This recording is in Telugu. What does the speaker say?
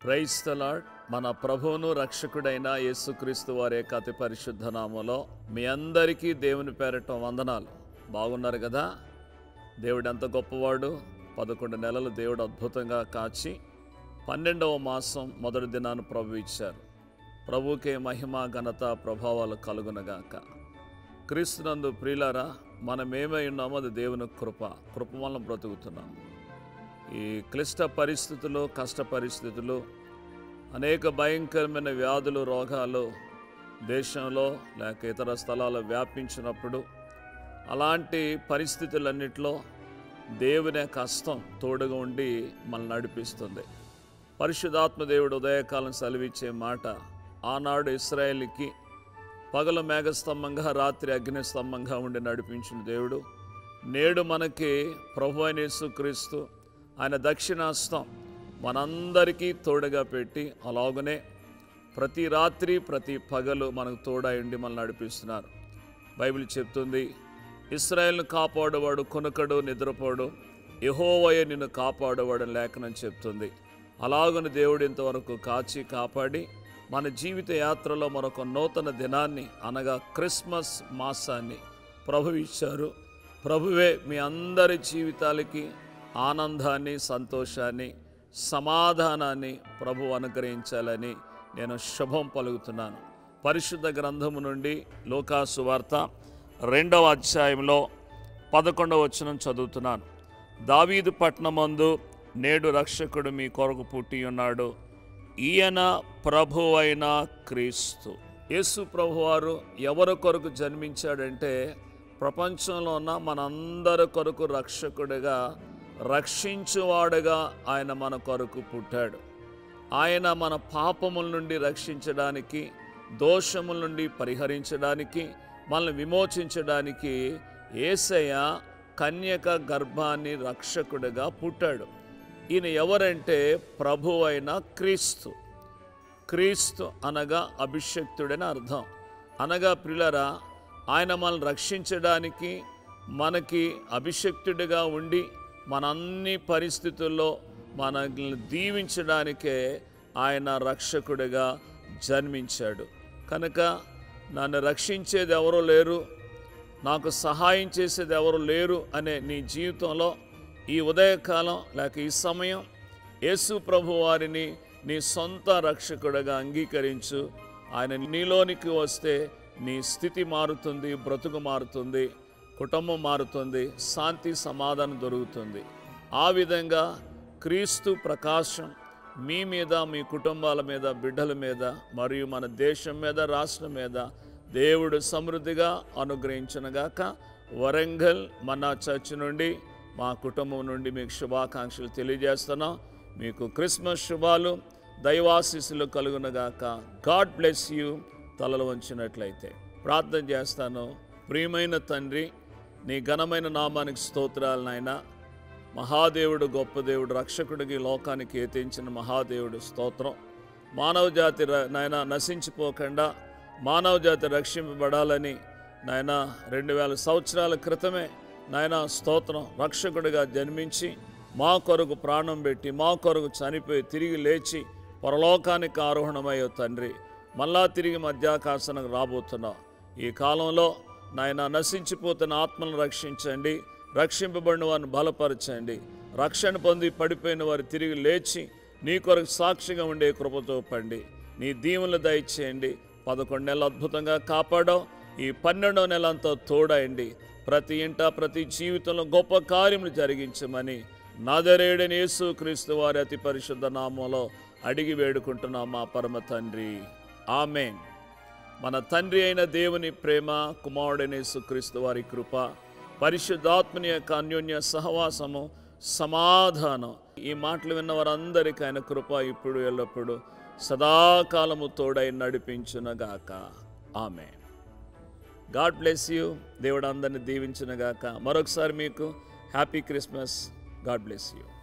క్రైస్తలాడ్ మన ప్రభువును రక్షకుడైన యేసుక్రీస్తు వారి యొక్క అతి పరిశుద్ధ నామములో మీ అందరికీ దేవుని పేరట వందనాలు బాగున్నారు కదా దేవుడు ఎంత గొప్పవాడు పదకొండు నెలలు దేవుడు అద్భుతంగా కాచి పన్నెండవ మాసం మొదటి దినాన్ని ప్రభు ఇచ్చారు ప్రభుకే మహిమ ఘనత ప్రభావాలు కలుగునగాక క్రీస్తునందు ప్రియులారా మనం ఏమై ఉన్నామో అది దేవుని కృప కృప వలన బ్రతుకుతున్నాం ఈ క్లిష్ట పరిస్థితులు కష్ట పరిస్థితులు అనేక భయంకరమైన వ్యాధులు రోగాలు దేశంలో లేక ఇతర స్థలాల్లో వ్యాపించినప్పుడు అలాంటి పరిస్థితులన్నిటిలో దేవుని కష్టం తోడుగా ఉండి మనల్ని నడిపిస్తుంది పరిశుధాత్మ దేవుడు ఉదయకాలం సెలవిచ్చే మాట ఆనాడు ఇస్రాయేల్కి పగలు మేఘస్తంభంగా రాత్రి అగ్నిస్తంభంగా ఉండి నడిపించిన దేవుడు నేడు మనకి ప్రభు అయిన యేసుక్రీస్తు ఆయన దక్షిణాస్తం మనందరికీ తోడుగా పెట్టి అలాగనే ప్రతి రాత్రి ప్రతి పగలు మనకు తోడై ఉండి మనల్ని నడిపిస్తున్నారు బైబిల్ చెప్తుంది ఇస్రాయేల్ను కాపాడేవాడు కొనుకడు నిద్రపోడు యహోవయ నిన్ను కాపాడేవాడు అని లేఖనం చెప్తుంది అలాగని దేవుడు ఇంతవరకు కాచి కాపాడి మన జీవిత యాత్రలో మరొక నూతన దినాన్ని అనగా క్రిస్మస్ మాసాన్ని ప్రభు ఇచ్చారు ప్రభువే మీ అందరి జీవితాలకి ఆనందాన్ని సంతోషాన్ని సమాధానాన్ని ప్రభు అనుగ్రహించాలని నేను శుభం పలుకుతున్నాను పరిశుద్ధ గ్రంథము నుండి లోకాసు వార్త రెండవ అధ్యాయంలో పదకొండవ వచనం చదువుతున్నాను దావీదు పట్నమందు నేడు రక్షకుడు మీ కొరకు పుట్టి ఉన్నాడు ఈయన ప్రభు అయిన క్రీస్తు యేసు ప్రభువారు ఎవరి కొరకు జన్మించాడంటే ప్రపంచంలో ఉన్న మనందరి కొరకు రక్షకుడిగా రక్షించువాడుగా ఆయన మన కొరకు పుట్టాడు ఆయన మన పాపముల నుండి రక్షించడానికి దోషముల నుండి పరిహరించడానికి మనల్ని విమోచించడానికి ఏసయ్య కన్యక గర్భాన్ని రక్షకుడిగా పుట్టాడు ఈయన ఎవరంటే ప్రభు అయిన క్రీస్తు క్రీస్తు అనగా అభిషక్తుడని అర్థం అనగా ప్రిలరా ఆయన మనల్ని రక్షించడానికి మనకి అభిషక్తుడిగా ఉండి మన అన్ని పరిస్థితుల్లో మనల్ని దీవించడానికే ఆయన రక్షకుడిగా జన్మించాడు కనుక నన్ను రక్షించేది ఎవరూ లేరు నాకు సహాయం చేసేది ఎవరు లేరు అనే నీ జీవితంలో ఈ ఉదయకాలం లేక ఈ సమయం యేసు ప్రభు వారిని నీ సొంత రక్షకుడిగా అంగీకరించు ఆయన నీలోనికి వస్తే నీ స్థితి మారుతుంది బ్రతుకు మారుతుంది కుటుంబం మారుతుంది శాంతి సమాధానం దొరుకుతుంది ఆ విధంగా క్రీస్తు ప్రకాశం మీ మీద మీ కుటుంబాల మీద బిడ్డల మీద మరియు మన దేశం మీద రాష్ట్రం మీద దేవుడు సమృద్ధిగా అనుగ్రహించనుగాక వరంగల్ మన చర్చ్ నుండి మా కుటుంబం నుండి మీకు శుభాకాంక్షలు తెలియజేస్తున్నాం మీకు క్రిస్మస్ శుభాలు దైవాశీస్సులు కలుగునగాక గాడ్ బ్లెస్ యూ తలలు వంచినట్లయితే ప్రార్థన చేస్తాను ప్రియమైన తండ్రి నీ ఘనమైన నామానికి స్తోత్రాలు నాయన మహాదేవుడు గొప్ప దేవుడు రక్షకుడికి లోకానికి ఏతించిన మహాదేవుడు స్తోత్రం మానవ జాతి ర- నాయన నశించిపోకుండా మానవ జాతి రక్షింపబడాలని నాయన రెండు వేల సంవత్సరాల క్రితమే నాయన స్తోత్రం రక్షకుడిగా జన్మించి మా కొరకు ప్రాణం పెట్టి మా కొరకు చనిపోయి తిరిగి లేచి పరలోకానికి ఆరోహణమయ్యో తండ్రి మళ్ళా తిరిగి మధ్యాకాశానికి రాబోతున్నావు ఈ కాలంలో నాయన నశించిపోతున్న ఆత్మలను రక్షించండి రక్షింపబడిన వారిని బలపరచండి రక్షణ పొంది పడిపోయిన వారు తిరిగి లేచి నీ కొరకు సాక్షిగా ఉండే కృపతో పండి నీ దీవులు దయచేయండి పదకొండు నెలలు అద్భుతంగా కాపాడావు ఈ పన్నెండో నెల అంతా తోడయండి ప్రతి ఇంట ప్రతి జీవితంలో గొప్ప కార్యములు జరిగించమని నాదరేడని యేసు క్రీస్తు వారి అతి పరిశుద్ధ నామంలో అడిగి వేడుకుంటున్నాం మా పరమ తండ్రి ఆమెన్ మన తండ్రి అయిన దేవుని ప్రేమ కుమారుడైన యేసుక్రీస్తు వారి కృప పరిశుద్ధాత్మని యొక్క అన్యోన్య సహవాసము సమాధానం ఈ మాటలు విన్న వారందరికీ ఆయన కృప ఇప్పుడు ఎల్లప్పుడు సదాకాలము తోడై నడిపించునగాక ఆమె గాడ్ బ్లెస్ యూ దేవుడు అందరిని దీవించునగాక మరొకసారి మీకు happy Christmas God bless you